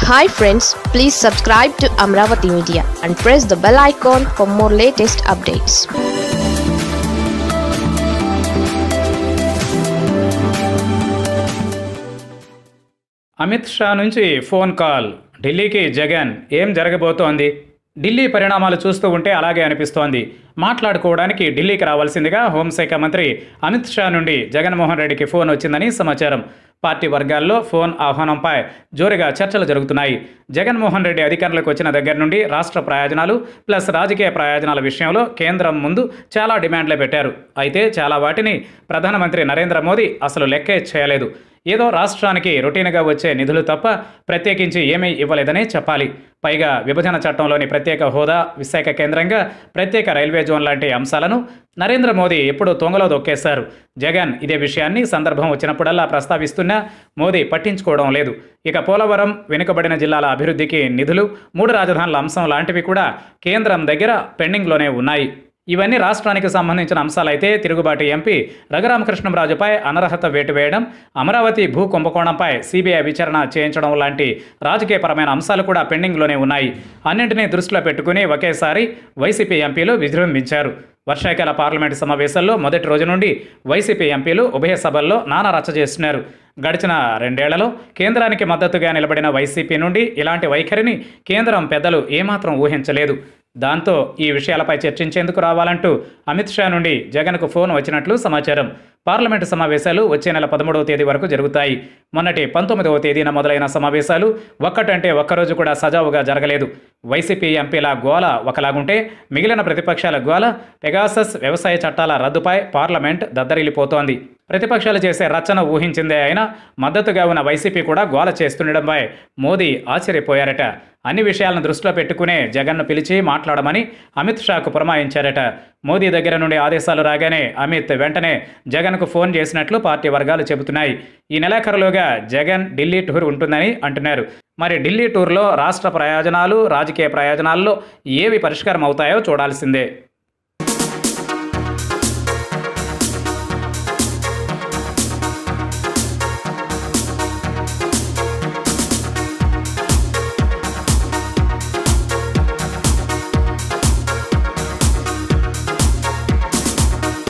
hi friends please subscribe to Amaravati media and press the bell icon for more latest updates Amit Shah నుంచి phone call ఢిల్లీకి జగన్ ఏం జరగబోతోంది ఢిల్లీ పరిణామాలు చూస్తూ ఉంటే అలాగే అనిపిస్తోంది మాట్లాడుకోవడానికి ఢిల్లీకి రావాల్సిందిగా హోంశాఖ మంత్రి అమిత్ షా నుండి జగన్మోహన్ రెడ్డికి ఫోన్ వచ్చిందని సమాచారం పార్టీ వర్గాల్లో ఫోన్ ఆహ్వానంపై జోరుగా చర్చలు జరుగుతున్నాయి జగన్మోహన్ రెడ్డి అధికారంలోకి వచ్చిన దగ్గర నుండి రాష్ట్ర ప్రయోజనాలు ప్లస్ రాజకీయ ప్రయోజనాల విషయంలో కేంద్రం ముందు చాలా డిమాండ్లే పెట్టారు అయితే చాలా వాటిని ప్రధానమంత్రి నరేంద్ర మోదీ అసలు లెక్కే చేయలేదు ఏదో రాష్ట్రానికి రొటీన్గా వచ్చే నిధులు తప్ప ప్రత్యేకించి ఏమీ ఇవ్వలేదనే చెప్పాలి పైగా విభజన చట్టంలోని ప్రత్యేక హోదా విశాఖ కేంద్రంగా ప్రత్యేక రైల్వే జోన్ లాంటి అంశాలను నరేంద్ర మోదీ ఎప్పుడూ తొంగలో దొక్కేశారు జగన్ ఇదే విషయాన్ని సందర్భం వచ్చినప్పుడల్లా ప్రస్తావిస్తున్నా మోదీ పట్టించుకోవడం లేదు ఇక పోలవరం వెనుకబడిన జిల్లాల అభివృద్ధికి నిధులు మూడు రాజధానుల అంశం లాంటివి కూడా కేంద్రం దగ్గర పెండింగ్లోనే ఉన్నాయి ఇవన్నీ రాష్ట్రానికి సంబంధించిన అంశాలైతే తిరుగుబాటు ఎంపీ రఘురామకృష్ణంరాజుపై అనర్హత వేటు వేయడం అమరావతి భూ కుంభకోణంపై సిబిఐ విచారణ చేయించడం లాంటి రాజకీయపరమైన అంశాలు కూడా పెండింగ్లోనే ఉన్నాయి అన్నింటినీ దృష్టిలో పెట్టుకుని ఒకేసారి వైసీపీ ఎంపీలు విజృంభించారు వర్షాకాల పార్లమెంటు సమావేశాల్లో మొదటి రోజు నుండి వైసీపీ ఎంపీలు ఉభయ సభల్లో నానా రచ్చ చేస్తున్నారు గడిచిన రెండేళ్లలో కేంద్రానికి మద్దతుగా నిలబడిన వైసీపీ నుండి ఇలాంటి వైఖరిని కేంద్రం పెద్దలు ఏమాత్రం ఊహించలేదు దాంతో ఈ విషయాలపై చర్చించేందుకు రావాలంటూ అమిత్ షా నుండి జగన్కు ఫోన్ వచ్చినట్లు సమాచారం పార్లమెంటు సమావేశాలు వచ్చే నెల పదమూడవ తేదీ వరకు జరుగుతాయి మొన్నటి పంతొమ్మిదవ తేదీన మొదలైన సమావేశాలు ఒక్కటంటే ఒక్కరోజు కూడా సజావుగా జరగలేదు వైసీపీ ఎంపీల గోల ఒకలాగుంటే మిగిలిన ప్రతిపక్షాల గోల పెగాసస్ వ్యవసాయ చట్టాల రద్దుపై పార్లమెంట్ దద్దరిల్లిపోతోంది ప్రతిపక్షాలు చేసే రచన ఊహించిందే అయినా మద్దతుగా ఉన్న వైసీపీ కూడా గోల చేస్తుండడంపై మోదీ ఆశ్చర్యపోయారట అన్ని విషయాలను దృష్టిలో పెట్టుకునే జగన్ను పిలిచి మాట్లాడమని అమిత్ షాకు పురమాయించారట మోదీ దగ్గర నుండి ఆదేశాలు రాగానే అమిత్ వెంటనే జగన్కు ఫోన్ చేసినట్లు పార్టీ వర్గాలు చెబుతున్నాయి ఈ నెలాఖరులోగా జగన్ ఢిల్లీ టూర్ ఉంటుందని అంటున్నారు మరి ఢిల్లీ టూర్లో రాష్ట్ర ప్రయోజనాలు రాజకీయ ప్రయోజనాల్లో ఏవి పరిష్కారం అవుతాయో చూడాల్సిందే